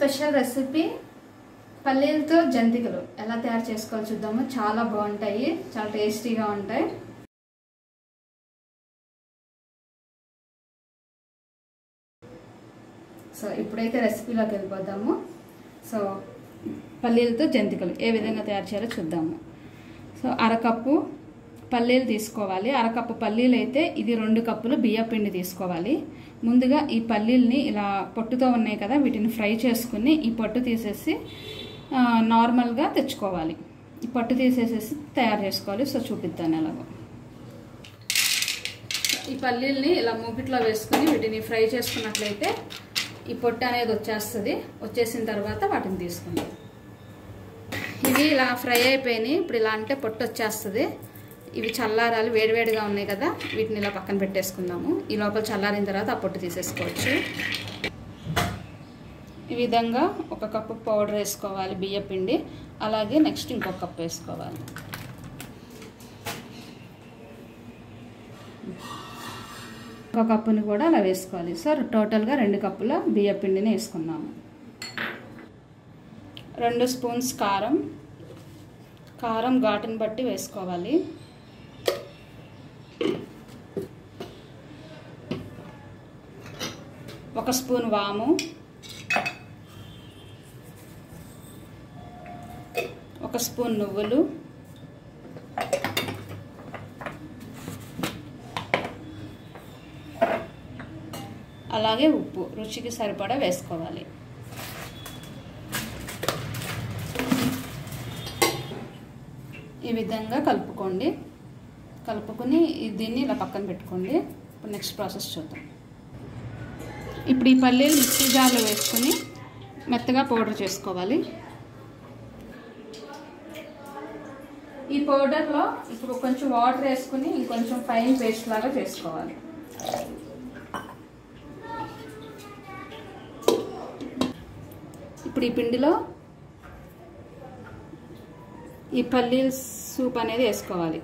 Special recipe పల్లీలతో జంతికలు ఎలా తయారు చేసుకోవాలో చూద్దాము చాలా బాగుంటాయి చాలా టేస్టీగా ఉంటాయి సో ఇప్పుడైతే రెసిపీలోకి వెళ్ళిపోదాము సో పల్లీలతో జంతికలు ఏ విధంగా తయారు చేయాలో చూద్దాము సో అరకప్పు పల్లీలు తీసుకోవాలి అరకప్పు పల్లీలు అయితే ఇది రెండు కప్పులు బియ్య పిండి తీసుకోవాలి ముందుగా ఈ పల్లీల్ని ఇలా పొట్టుతో ఉన్నాయి కదా వీటిని ఫ్రై చేసుకుని ఈ పొట్టు తీసేసి నార్మల్గా తెచ్చుకోవాలి ఈ పొట్టు తీసేసేసి తయారు చేసుకోవాలి సో చూపిద్దాను ఎలాగో ఈ పల్లీల్ని ఇలా మూకిట్లో వేసుకుని వీటిని ఫ్రై చేసుకున్నట్లయితే ఈ పొట్టు అనేది వచ్చేస్తుంది వచ్చేసిన తర్వాత వాటిని తీసుకుందాం ఇవి ఇలా ఫ్రై అయిపోయినాయి ఇప్పుడు ఇలా అంటే పొట్టు వచ్చేస్తుంది ఇవి చల్లారాలు వేడివేడిగా ఉన్నాయి కదా వీటిని ఇలా పక్కన పెట్టేసుకుందాము ఈ లోపల చల్లారిన తర్వాత ఆ పొట్టు తీసేసుకోవచ్చు ఈ విధంగా ఒక కప్పు పౌడర్ వేసుకోవాలి బియ్య పిండి అలాగే నెక్స్ట్ ఇంకొక కప్పు వేసుకోవాలి ఒక కప్పుని కూడా అలా వేసుకోవాలి సో టోటల్గా రెండు కప్పుల బియ్య పిండిని వేసుకున్నాము రెండు స్పూన్స్ కారం కారం ఘాటుని బట్టి వేసుకోవాలి ఒక స్పూన్ వాము ఒక స్పూన్ నువ్వులు అలాగే ఉప్పు రుచికి సరిపడా వేసుకోవాలి ఈ విధంగా కలుపుకోండి కలుపుకొని దీన్ని ఇలా పక్కన పెట్టుకోండి ఇప్పుడు నెక్స్ట్ ప్రాసెస్ చూద్దాం ఇప్పుడు ఈ పల్లీలు మిక్సీ జార్లో వేసుకొని మెత్తగా పౌడర్ చేసుకోవాలి ఈ పౌడర్లో ఇప్పుడు కొంచెం వాటర్ వేసుకుని ఇంకొంచెం ఫైన్ పేస్ట్ లాగా చేసుకోవాలి ఇప్పుడు ఈ పిండిలో ఈ పల్లీల సూప్ అనేది వేసుకోవాలి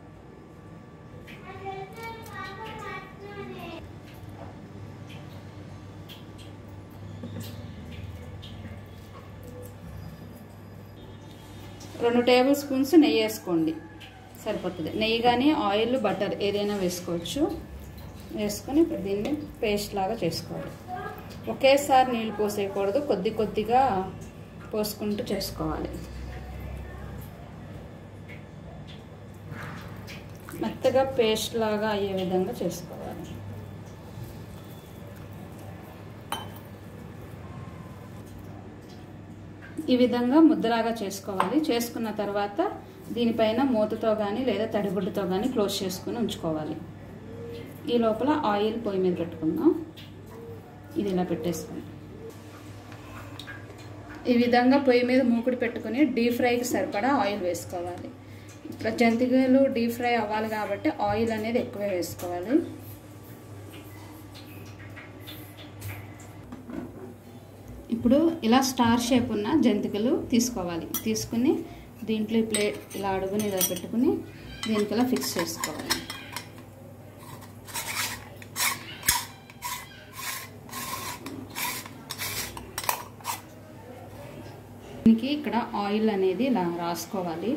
రెండు టేబుల్ స్పూన్స్ నెయ్యి వేసుకోండి సరిపోతుంది నెయ్యి కానీ ఆయిల్ బటర్ ఏదైనా వేసుకోవచ్చు వేసుకొని ఇప్పుడు దీన్ని పేస్ట్ లాగా చేసుకోవాలి ఒకేసారి నీళ్ళు పోసేయకూడదు కొద్ది కొద్దిగా పోసుకుంటూ చేసుకోవాలి మెత్తగా పేస్ట్ లాగా అయ్యే విధంగా చేసుకోవాలి ఈ విధంగా ముద్దలాగా చేసుకోవాలి చేసుకున్న తర్వాత దీనిపైన మూతతో కానీ లేదా తడిగుడ్డతో కానీ క్లోజ్ చేసుకుని ఉంచుకోవాలి ఈ లోపల ఆయిల్ పొయ్యి మీద పెట్టుకుందాం ఇది ఇలా పెట్టేసుకుందాం ఈ విధంగా పొయ్యి మీద మూకుడు పెట్టుకుని డీప్ ఫ్రైకి సరిపడా ఆయిల్ వేసుకోవాలి ఇప్పుడు జంతికలు డీప్ ఫ్రై అవ్వాలి కాబట్టి ఆయిల్ అనేది ఎక్కువే వేసుకోవాలి ఇప్పుడు ఇలా స్టార్ షేప్ ఉన్న జంతికలు తీసుకోవాలి తీసుకుని దీంట్లో ప్లేట్ ఇలా అడుగుని ఇలా పెట్టుకుని దీనికి ఇలా ఫిక్స్ చేసుకోవాలి దీనికి ఇక్కడ ఆయిల్ అనేది ఇలా రాసుకోవాలి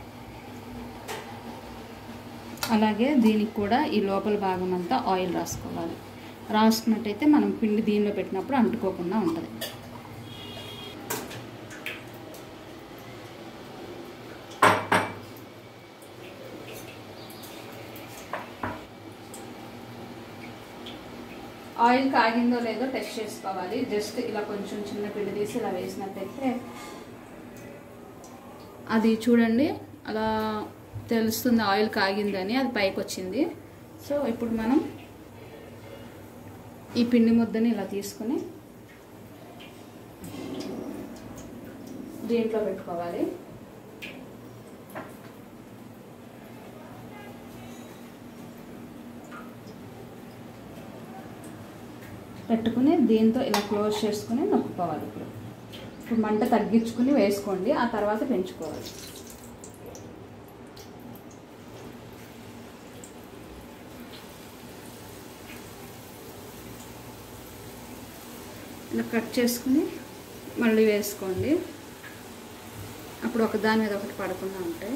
అలాగే దీనికి కూడా ఈ లోపల భాగం అంతా ఆయిల్ రాసుకోవాలి రాసుకున్నట్టయితే మనం పిండి దీనిలో పెట్టినప్పుడు అంటుకోకుండా ఉంటుంది ఆయిల్ కాగిందో లేదో టెస్ట్ చేసుకోవాలి జస్ట్ ఇలా కొంచెం చిన్న పిండి తీసి ఇలా వేసినట్టయితే అది చూడండి అలా తెలుస్తుంది ఆయిల్ కాగిందని అది పైకి వచ్చింది సో ఇప్పుడు మనం ఈ పిండి ముద్దని ఇలా తీసుకుని దీంట్లో పెట్టుకోవాలి పెట్టుకుని దీంతో ఇలా క్లోజ్ చేసుకుని నొక్కుకోవాలి ఇప్పుడు ఇప్పుడు మంట తగ్గించుకుని వేసుకోండి ఆ తర్వాత పెంచుకోవాలి ఇలా కట్ చేసుకుని మళ్ళీ వేసుకోండి అప్పుడు ఒక దాని మీద ఒకటి పడకుండా ఉంటాయి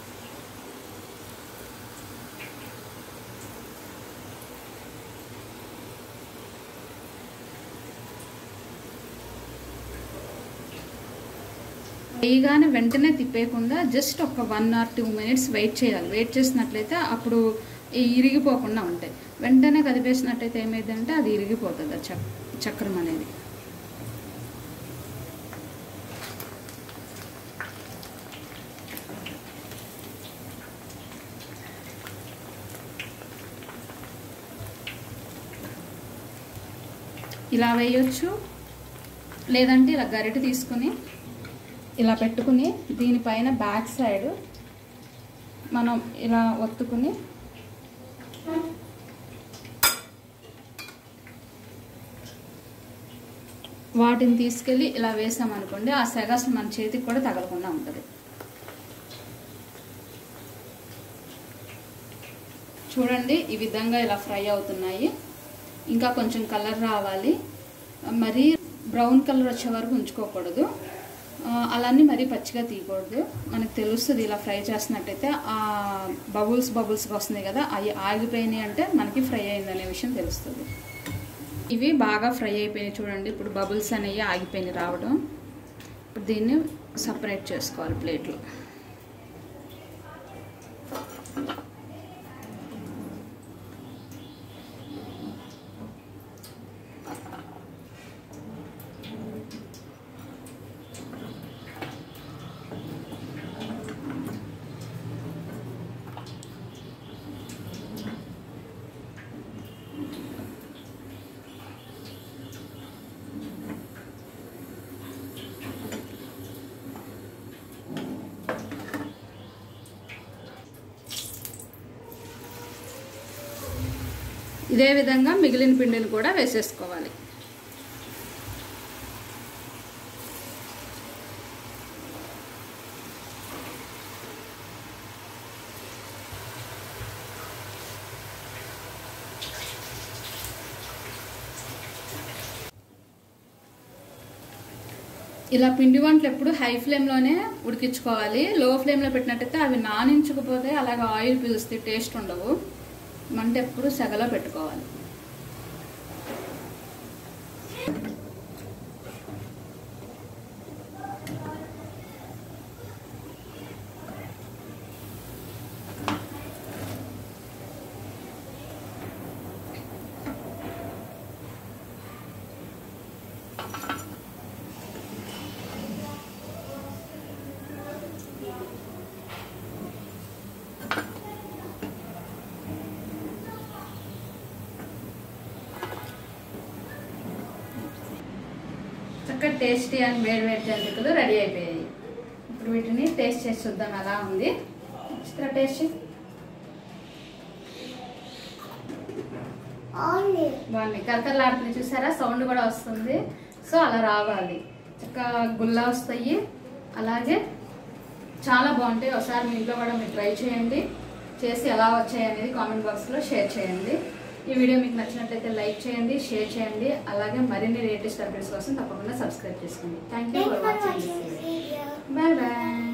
వేయగానే వెంటనే తిప్పేయకుండా జస్ట్ ఒక one or two minutes wait చేయాలి వెయిట్ చేసినట్లయితే అప్పుడు ఈ ఇరిగిపోకుండా ఉంటాయి వెంటనే కదిపేసినట్టయితే ఏమైందంటే అది ఇరిగిపోతుంది ఆ చక్ చక్రం అనేది ఇలా వేయొచ్చు లేదంటే ఇలా గరిటె తీసుకుని ఇలా పెట్టుకుని దీనిపైన బ్యాక్ సైడ్ మనం ఇలా ఒత్తుకుని వాటిని తీసుకెళ్ళి ఇలా వేసామనుకోండి ఆ సెగ అసలు మన చేతికి కూడా తగలకుండా ఉంటుంది చూడండి ఈ విధంగా ఇలా ఫ్రై అవుతున్నాయి ఇంకా కొంచెం కలర్ రావాలి మరీ బ్రౌన్ కలర్ వచ్చే వరకు ఉంచుకోకూడదు ఆ, అలానే మరీ పచ్చిగా తీయకూడదు మనకు తెలుస్తుంది ఇలా ఫ్రై చేస్తున్నట్టయితే ఆ బబుల్స్ బబుల్స్గా వస్తున్నాయి కదా అవి ఆగిపోయినాయి అంటే మనకి ఫ్రై అయిందనే విషయం తెలుస్తుంది ఇవి బాగా ఫ్రై అయిపోయినాయి చూడండి ఇప్పుడు బబుల్స్ అనేవి ఆగిపోయినాయి రావడం ఇప్పుడు దీన్ని సపరేట్ చేసుకోవాలి ప్లేట్లో ఇదే విధంగా మిగిలిన పిండిని కూడా వేసేసుకోవాలి ఇలా పిండి వంటలు ఎప్పుడు హై ఫ్లేమ్లోనే ఉడికించుకోవాలి లో ఫ్లేమ్లో పెట్టినట్టయితే అవి నానించకపోతే అలాగ ఆయిల్ పీలుస్తాయి టేస్ట్ ఉండవు మంట ఎప్పుడు సెగలో పెట్టుకోవాలి చక్కగా టేస్టీ అని వేడి వేడి జంతికలు రెడీ అయిపోయాయి ఇప్పుడు వీటిని టేస్ట్ చేసి చూద్దాం ఎలా ఉంది చిత్ర టేస్ట్ చేయి. బాగుంది కరకరలాడుతుంది చూసారా సౌండ్ కూడా వస్తుంది సో అలా రావాలి చక్కగా గుల్లా వస్తాయి అలాగే చాలా బాగుంటాయి ఒకసారి మీ ఇంట్లో కూడా మీరు ట్రై చేయండి చేసి ఎలా వచ్చాయి అనేది కామెంట్ బాక్స్లో షేర్ చేయండి ఈ వీడియో మీకు నచ్చినట్లయితే లైక్ చేయండి షేర్ చేయండి అలాగే మరిన్ని లేటెస్ట్ అప్డేట్స్ కోసం తప్పకుండా సబ్స్క్రైబ్ చేసుకోండి thank you Thank you for for watching watching this video. Bye bye